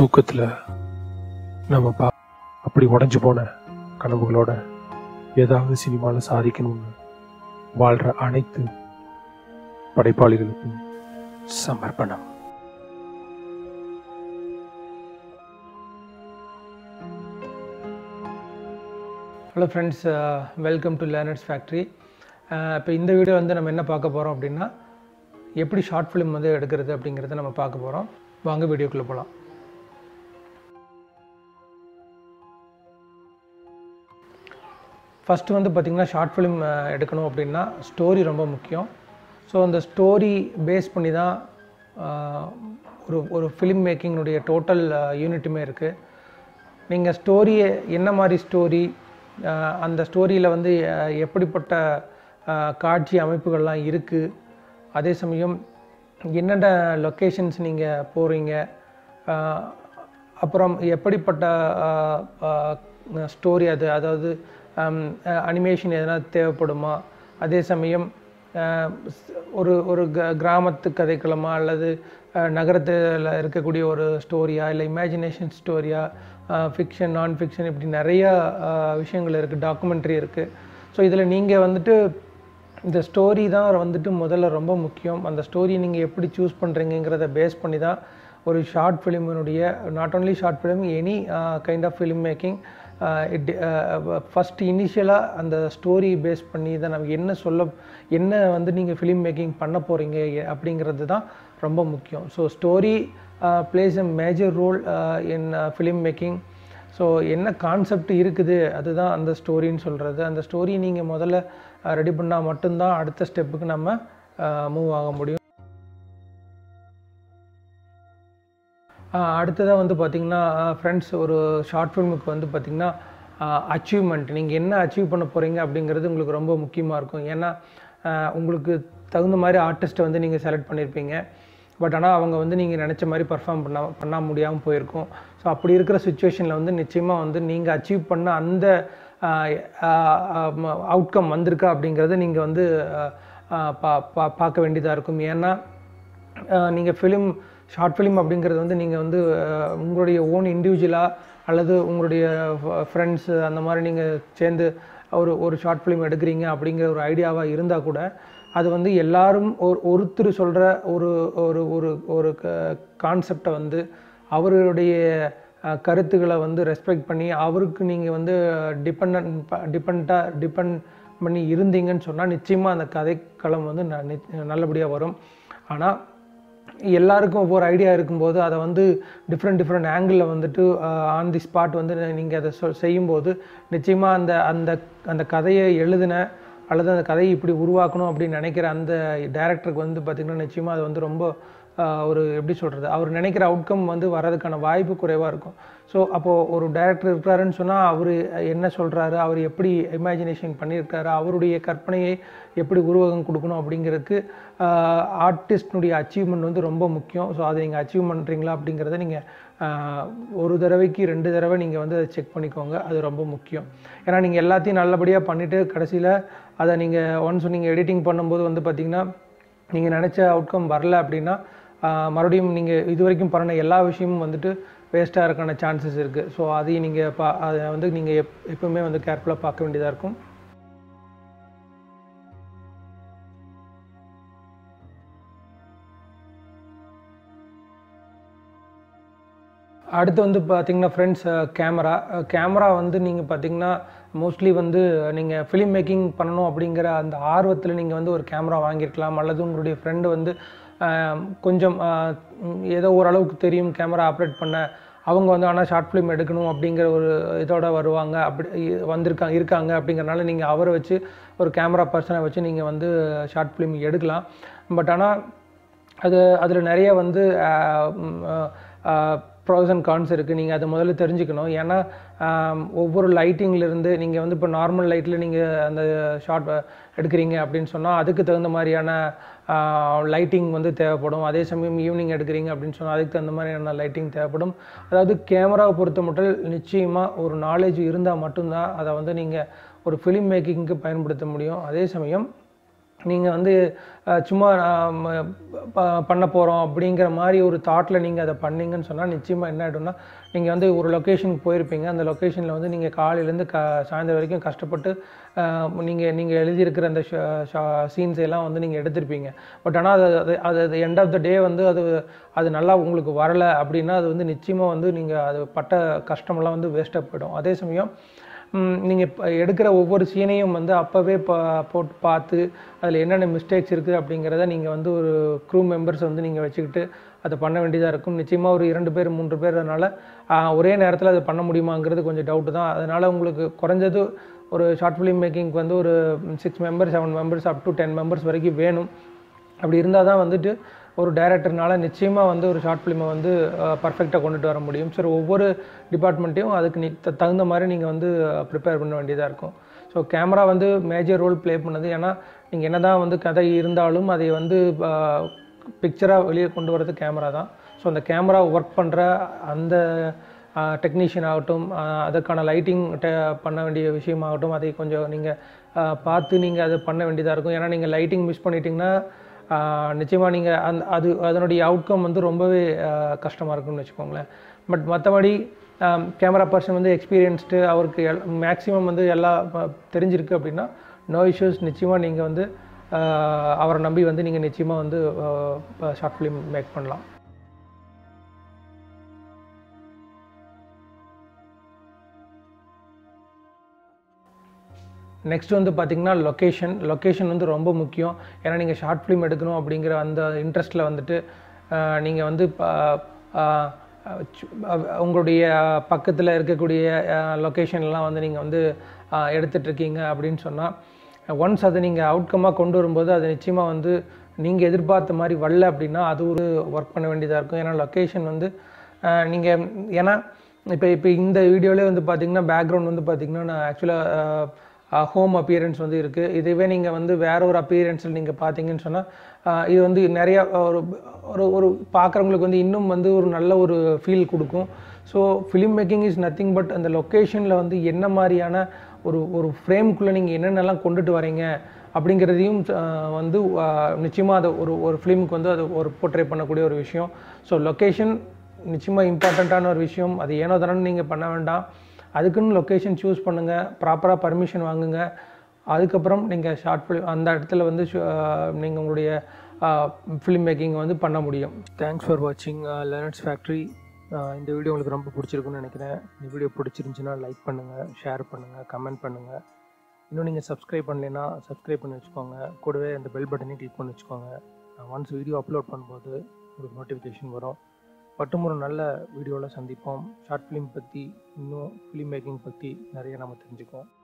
தூக்கத்தில் நம்ம பா அப்படி உடஞ்சு போன கனவுகளோட ஏதாவது சினிமாவில் சாதிக்கணும்னு வாழ்கிற அனைத்து படைப்பாளிகளுக்கும் சமர்ப்பணம் hello friends welcome to Learners Factory இப்போ இந்த வீடியோ வந்து நம்ம என்ன பார்க்க போகிறோம் அப்படின்னா எப்படி ஷார்ட் ஃபிலிம் வந்து எடுக்கிறது அப்படிங்கிறத நம்ம பார்க்க போகிறோம் வாங்க வீடியோக்குள்ளே போகலாம் ஃபஸ்ட்டு வந்து பார்த்திங்கன்னா ஷார்ட் ஃபிலிம் எடுக்கணும் அப்படின்னா ஸ்டோரி ரொம்ப முக்கியம் ஸோ அந்த ஸ்டோரி பேஸ் பண்ணி தான் அஹ், ஒரு ஒரு ஃபிலிம் மேக்கிங்கினுடைய டோட்டல் யூனிட்டுமே இருக்குது நீங்கள் ஸ்டோரியை என்ன மாதிரி ஸ்டோரி அந்த ஸ்டோரியில் வந்து அஹ், எப்படிப்பட்ட அஹ், காட்சி அமைப்புகள்லாம் இருக்குது அதே சமயம் என்னென்ன லொக்கேஷன்ஸ் நீங்கள் போகிறீங்க அப்புறம் எப்படிப்பட்ட ஸ்டோரி அது அதாவது அனிமேஷன் எதனா தேவைப்படுமா அதே சமயம் அஹ், ஸ்- ஒரு ஒரு க கிராமத்து கதைக்களமா அல்லது நகரத்தில் இருக்கக்கூடிய ஒரு ஸ்டோரியா இல்லை இமேஜினேஷன் ஸ்டோரியா ஃபிக்ஷன் நான் ஃபிக்ஷன் இப்படி நிறைய அஹ், விஷயங்கள் இருக்குது டாக்குமெண்ட்ரி இருக்குது ஸோ இதில் நீங்கள் வந்துட்டு இந்த ஸ்டோரி தான் வந்துட்டு முதல்ல ரொம்ப முக்கியம் அந்த ஸ்டோரி நீங்கள் எப்படி சூஸ் பண்ணுறீங்கிறத பேஸ் பண்ணி தான் ஒரு ஷார்ட் ஃபிலிமினுடைய not only short film any kind of film making it first இனிஷியலாக அந்த ஸ்டோரி பேஸ் பண்ணி தான் நம்ம என்ன சொல்ல என்ன வந்து நீங்கள் ஃபிலிம் மேக்கிங் பண்ண போகிறீங்க அப்படிங்கிறது தான் ரொம்ப முக்கியம் so story plays a major role in film making so என்ன கான்செப்ட் இருக்குது அதுதான் அந்த ஸ்டோரின்னு சொல்கிறது அந்த ஸ்டோரி நீங்கள் முதல்ல ரெடி பண்ணால் மட்டும்தான் அடுத்த ஸ்டெப்புக்கு நம்ம மூவ் ஆக முடியும் அடுத்ததாக வந்து பார்த்திங்கன்னா ஃப்ரெண்ட்ஸ் ஒரு ஷார்ட் ஃபிலிமுக்கு வந்து பார்த்திங்கன்னா அச்சீவ்மெண்ட் நீங்கள் என்ன அச்சீவ் பண்ண போகிறீங்க அப்படிங்கிறது உங்களுக்கு ரொம்ப முக்கியமாக இருக்கும் ஏன்னா ஆஹ், உங்களுக்கு தகுந்த மாதிரி ஆர்டிஸ்ட்டை வந்து நீங்கள் செலக்ட் பண்ணியிருப்பீங்க பட் ஆனால் அவங்க வந்து நீங்கள் நினச்ச மாதிரி பர்ஃபார்ம் பண்ண பண்ண முடியாமல் போயிருக்கும் ஸோ அப்படி இருக்கிற சுச்சுவேஷனில் வந்து நிச்சயமாக வந்து நீங்கள் அச்சீவ் பண்ண அந்த அவுட்கம் வந்திருக்கா அப்படிங்கிறத நீங்கள் வந்து ஆஹ், ஆஹ், பா பா பார்க்க வேண்டியதாக இருக்கும் ஏன்னா நீங்கள் ஃபிலிம் ஷார்ட் ஃபிலிம் அப்படிங்கிறது வந்து நீங்கள் வந்து அஹ், உங்களுடைய ஓன் இண்டிவிஜுவலாக அல்லது உங்களுடைய ஃப்ரெண்ட்ஸு அந்த மாதிரி நீங்கள் சேர்ந்து ஒரு ஒரு ஷார்ட் ஃபிலிம் எடுக்கிறீங்க அப்படிங்கிற ஒரு ஐடியாவாக இருந்தால் கூட அது வந்து எல்லாரும் ஒரு ஒருத்தர் சொல்கிற ஒரு ஒரு ஒரு ஒரு கான்செப்டை வந்து அவருடைய அஹ், கருத்துக்களை வந்து ரெஸ்பெக்ட் பண்ணி அவருக்கு நீங்கள் வந்து டிபெண்ட் டிபெண்ட்டாக டிபெண்ட் பண்ணி இருந்தீங்கன்னு சொன்னால் நிச்சயமாக அந்த கதைக்களம் வந்து ந- நி- நல்லபடியாக வரும் ஆனால் எல்லாருக்கும் ஒவ்வொரு ஐடியா இருக்கும்போது அதை வந்து டிஃப்ரெண்ட் டிஃப்ரெண்ட் ஆங்கிளில் வந்துட்டு ஆன் தி ஸ்பாட் வந்து நீங்கள் அதை சொ செய்யும்போது நிச்சயமாக அந்த அந்த அந்த கதையை எழுதின அல்லது அந்த கதையை இப்படி உருவாக்கணும் அப்படின்னு நினைக்கிற அந்த டேரக்டருக்கு வந்து பார்த்திங்கன்னா நிச்சயமாக அது வந்து ரொம்ப ஆஹ், ஒரு எப்படி சொல்கிறது அவர் நினைக்கிற அவுட்கம் வந்து வர்றதுக்கான வாய்ப்பு குறைவாக இருக்கும் ஸோ அப்போது ஒரு டேரக்டர் இருக்கிறாருன்னு சொன்னால் அவர் என்ன சொல்கிறாரு அவர் எப்படி இமேஜினேஷன் பண்ணியிருக்காரு அவருடைய கற்பனையை எப்படி உருவகம் கொடுக்கணும் அப்படிங்கிறதுக்கு ஆர்டிஸ்ட்னுடைய அச்சீவ்மெண்ட் வந்து ரொம்ப முக்கியம் ஸோ அதை நீங்கள் அச்சீவ் பண்ணுறீங்களா அப்படிங்கிறத நீங்கள் ஒரு தடவைக்கு ரெண்டு தடவை நீங்கள் வந்து அதை செக் பண்ணிக்கோங்க அது ரொம்ப முக்கியம் ஏன்னா நீங்கள் எல்லாத்தையும் நல்லபடியாக பண்ணிவிட்டு கடைசியில் அதை நீங்கள் ஒன்ஸ் நீங்கள் எடிட்டிங் பண்ணும்போது வந்து பார்த்திங்கன்னா நீங்கள் நினச்ச அவுட்கம் வரல அப்படின்னா ஆஹ், மறுபடியும் நீங்கள் இது வரைக்கும் பண்ண எல்லா விஷயமும் வந்துட்டு வேஸ்ட்டாக இருக்கான சான்சஸ் இருக்குது ஸோ அதையும் நீங்கள் பா அதை வந்து நீங்கள் எப் எப்பவுமே வந்து கேர்ஃபுல்லாக பார்க்க வேண்டியதாக இருக்கும் அடுத்து வந்து பார்த்தீங்கன்னா ஃப்ரெண்ட்ஸ் கேமரா கேமரா வந்து நீங்கள் பார்த்தீங்கன்னா மோஸ்ட்லி வந்து நீங்கள் ஃபிலிம் மேக்கிங் பண்ணணும் அப்படிங்கிற அந்த ஆர்வத்தில் நீங்கள் வந்து ஒரு கேமரா வாங்கியிருக்கலாம் அல்லது உங்களுடைய ஃப்ரெண்டு வந்து அஹ், கொஞ்சம் அஹ், ம், ஏதோ ஓரளவுக்கு தெரியும் கேமரா ஆப்ரேட் பண்ண அவங்க வந்து ஆனால் ஷார்ட் ஃபிலிம் எடுக்கணும் அப்படிங்கிற ஒரு இதோட வருவாங்க அப்படி இ- வந்திருக்காங்க இருக்காங்க அப்படிங்கிறனால நீங்கள் அவரை வச்சு ஒரு கேமரா பர்சனை வச்சு நீங்கள் வந்து ஷார்ட் ஃபிலிம் எடுக்கலாம் பட் ஆனால் அது அதில் நிறைய வந்து ப்ரோஸ் அண்ட் கான்ஸ் இருக்குது நீங்கள் அதை முதல்ல தெரிஞ்சுக்கணும் ஏன்னா ஆம், ஒவ்வொரு லைட்டிங்லேருந்து நீங்கள் வந்து இப்போ நார்மல் லைட்டில் நீங்கள் அந்த ஷார்ட் எடுக்கிறீங்க அப்படின்னு சொன்னால் அதுக்கு தகுந்த மாதிரியான லைட்டிங் வந்து தேவைப்படும் அதே சமயம் ஈவினிங் எடுக்கிறீங்க அப்படின்னு சொன்னால் அதுக்கு தகுந்த மாதிரியான லைட்டிங் தேவைப்படும் அதாவது கேமராவை பொறுத்த மட்டும் நிச்சயமாக ஒரு நாலேஜ் இருந்தால் மட்டும்தான் அதை வந்து நீங்கள் ஒரு ஃபிலிம் மேக்கிங்க்கு பயன்படுத்த முடியும் அதே சமயம் நீங்கள் வந்து அஹ், சும்மா ஆம், ப- பண்ண போகிறோம் அப்படிங்கிற மாதிரி ஒரு தாட்டில் நீங்கள் அதை பண்ணீங்கன்னு சொன்னால் நிச்சயமாக என்ன ஆகிடும்னா நீங்கள் வந்து ஒரு லொக்கேஷனுக்கு போயிருப்பீங்க அந்த லொக்கேஷனில் வந்து நீங்கள் காலையிலேருந்து க சாயந்தரம் வரைக்கும் கஷ்டப்பட்டு நீங்கள் நீங்கள் எழுதியிருக்கிற அந்த சீன்ஸ் எல்லாம் வந்து நீங்கள் எடுத்திருப்பீங்க பட் ஆனால் அது அது அது அது எண்ட் ஆஃப் த டே வந்து அது அது நல்லா உங்களுக்கு வரலை அப்படின்னா அது வந்து நிச்சயமாக வந்து நீங்கள் அது பட்ட கஷ்டமெல்லாம் வந்து வேஸ்ட்டாக போயிடும் அதே சமயம் நீங்கள் இப்போ எடுக்கிற ஒவ்வொரு சீனையும் வந்து அப்போவே பா போட்டு பார்த்து அதில் என்னென்ன மிஸ்டேக்ஸ் இருக்குது அப்படிங்கிறத நீங்கள் வந்து ஒரு க்ரூ மெம்பர்ஸ் வந்து நீங்கள் வச்சுக்கிட்டு அதை பண்ண வேண்டியதாக இருக்கும் நிச்சயமாக ஒரு இரண்டு பேர் மூன்று பேர்னால ஒரே நேரத்தில் அதை பண்ண முடியுமாங்கிறது கொஞ்சம் டவுட்டு தான் அதனால் உங்களுக்கு குறைஞ்சது ஒரு ஷார்ட் ஃபிலிம் மேக்கிங்க்கு வந்து ஒரு six members seven members up to ten members வரைக்கும் வேணும் அப்படி இருந்தால் தான் வந்துட்டு ஒரு டைரக்டர்னால நிச்சயமாக வந்து ஒரு ஷார்ட் ஃபிலிமை வந்து பர்ஃபெக்டாக கொண்டுட்டு வர முடியும் சரி ஒவ்வொரு டிபார்ட்மெண்ட்டையும் அதுக்கு நீ த- தகுந்த மாதிரி நீங்கள் வந்து ப்ரிப்பேர் பண்ண வேண்டியதாக இருக்கும் ஸோ கேமரா வந்து மேஜர் ரோல் ப்ளே பண்ணுது ஏன்னா நீங்கள் என்ன தான் வந்து கதை இருந்தாலும் அதை வந்து பிக்சராக வெளியே கொண்டு வரது கேமரா தான் ஸோ அந்த கேமரா ஒர்க் பண்ணுற அந்த டெக்னீஷியன் ஆகட்டும் ஆஹ் அதுக்கான லைட்டிங் பண்ண வேண்டிய விஷயமாகட்டும் அதை கொஞ்சம் நீங்கள் பார்த்து நீங்கள் அதை பண்ண வேண்டியதாக இருக்கும் ஏன்னா நீங்கள் லைட்டிங் மிஸ் பண்ணிட்டீங்கன்னா நிச்சயமாக நீங்கள் அந்த அது அதனுடைய அவுட்கம் வந்து ரொம்பவே கஷ்டமாக இருக்கும்னு வச்சுக்கோங்களேன் பட் மற்றபடி கேமரா பர்சன் வந்து எக்ஸ்பீரியன்ஸ்டு அவருக்கு எல் மேக்ஸிமம் வந்து எல்லா ப- தெரிஞ்சிருக்கு அப்படின்னா நோ இஷ்யூஸ் நிச்சயமாக நீங்கள் வந்து ஆஹ் அவரை நம்பி வந்து நீங்கள் நிச்சயமாக வந்து ஷார்ட் ஃபிலிம் மேக் பண்ணலாம் நெக்ஸ்ட் வந்து பார்த்திங்கன்னா லொக்கேஷன் லொக்கேஷன் வந்து ரொம்ப முக்கியம் ஏன்னா நீங்கள் ஷார்ட் ஃபிலிம் எடுக்கணும் அப்படிங்கிற அந்த இன்ட்ரெஸ்ட்டில் வந்துட்டு நீங்கள் வந்து ப- ஆஹ் சு- அஹ் உங்களுடைய பக்கத்தில் இருக்கக்கூடிய லொக்கேஷன்லாம் வந்து நீங்கள் வந்து ஆஹ் எடுத்துட்டு இருக்கீங்க அப்படின்னு சொன்னால் ஒன்ஸ் அதை நீங்கள் அவுட்கமாக கொண்டு வரும்போது அது நிச்சயமாக வந்து நீங்கள் எதிர்பார்த்த மாதிரி வரல அப்படின்னா அது ஒரு ஒர்க் பண்ண வேண்டியதாக இருக்கும் ஏன்னா லொக்கேஷன் வந்து நீங்கள் ஏன்னா இப்போ இப்போ இந்த வீடியோலேயே வந்து பார்த்தீங்கன்னா பேக்ரவுண்ட் வந்து பார்த்தீங்கன்னா நான் ஆக்சுவலாக ஹோம் அப்பியரன்ஸ் வந்து இருக்குது இதுவே நீங்கள் வந்து வேற ஒரு அப்பியரன்ஸில் நீங்கள் பார்த்தீங்கன்னு சொன்னால் இது வந்து நிறைய ஒரு ஒரு ஒரு பார்க்குறவங்களுக்கு வந்து இன்னும் வந்து ஒரு நல்ல ஒரு ஃபீல் கொடுக்கும் so film making is nothing but அந்த லொக்கேஷனில் வந்து என்ன மாதிரியான ஒரு ஒரு ஃப்ரேம்குள்ளே நீங்கள் என்னென்னலாம் கொண்டுட்டு வரீங்க அப்படிங்கிறதையும் ஆஹ், வந்து நிச்சயமாக அது ஒரு ஒரு ஃபிலிமுக்கு வந்து அது ஒரு போர்ட்ரே பண்ணக்கூடிய ஒரு விஷயம் ஸோ லொக்கேஷன் நிச்சயமாக இம்பார்ட்டண்ட்டான ஒரு விஷயம் அது ஏனோ தானே நீங்கள் பண்ண வேண்டாம் அதுக்குன்னு லொக்கேஷன் சூஸ் பண்ணுங்கள் ப்ராப்பராக பர்மிஷன் வாங்குங்க அதுக்கப்புறம் நீங்கள் ஷார்ட் ஃபிலிம் அந்த இடத்துல வந்து நீங்கள் உங்களுடைய ஃபிலிம் மேக்கிங் வந்து பண்ண முடியும் தேங்க்ஸ் ஃபார் வாட்சிங் லேர்னர்ஸ் ஃபேக்ட்ரி இந்த வீடியோ உங்களுக்கு ரொம்ப பிடிச்சிருக்குன்னு நினைக்கிறேன் இந்த வீடியோ பிடிச்சிருந்துச்சுன்னா லைக் பண்ணுங்கள் ஷேர் பண்ணுங்கள் கமெண்ட் பண்ணுங்கள் இன்னும் நீங்கள் சப்ஸ்கிரைப் பண்ணலைன்னா சப்ஸ்கிரைப் பண்ணி வச்சுக்கோங்க கூடவே அந்த பெல் பட்டனையும் கிளிக் பண்ணி வச்சுக்கோங்க ஒன்ஸ் வீடியோ அப்லோட் பண்ணும்போது உங்களுக்கு நோட்டிஃபிகேஷன் வரும் மற்றும் ஒரு நல்ல வீடியோவில் சந்திப்போம் ஷார்ட் ஃபிலிம் பற்றி இன்னும் ஃபிலிம் மேக்கிங் பற்றி நிறைய நம்ம தெரிஞ்சுக்குவோம்